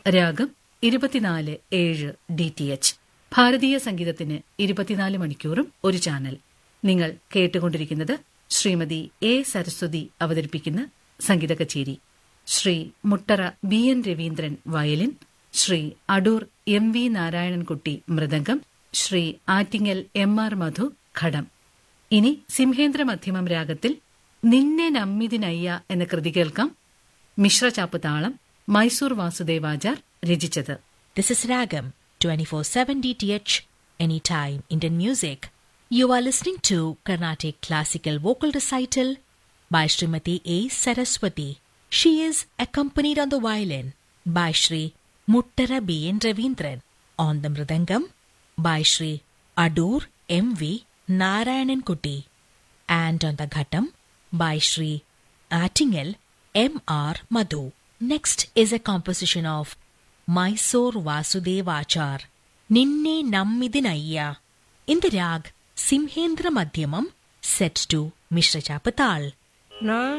രാഗം ഇരുപത്തിനാല് ഏഴ് ഡി ടി എച്ച് ഭാരതീയ സംഗീതത്തിന് ഇരുപത്തിനാല് മണിക്കൂറും ഒരു ചാനൽ നിങ്ങൾ കേട്ടുകൊണ്ടിരിക്കുന്നത് ശ്രീമതി എ സരസ്വതി അവതരിപ്പിക്കുന്ന സംഗീത കച്ചേരി Shri Muttara B N Raveendran violin Shri Adoor M V Narayanankutty മൃദംഗം ശ്രീ ആറ്റിങ്ങൽ എം ആർ മധു ഘടം ഇനി സിംഹേന്ദ്ര മധ്യമം രാഗത്തിൽ നിന്നെ നമ്മിതിനയ്യ എന്ന കൃതി കേൾക്കാം മിശ്രചാപ്പ് താളം മൈസൂർ വാസുദേവാചാർ രചിച്ചത് This is Ragam 24/7 DTH anytime Indian music. You are listening to Carnatic classical vocal recital by Srimati A Saraswati. She is accompanied on the violin by Shri Muttara B N Ravindran, on the mridangam by Shri Adur M V Narayanan Kuti, and on the ghatam by Shri Attingel M R Madhu. Next is a composition of Mysore Vasudevachar, Ninne Nammidinayya, in the rag Simhendra Madhyamam, set to Mishra Chapatal.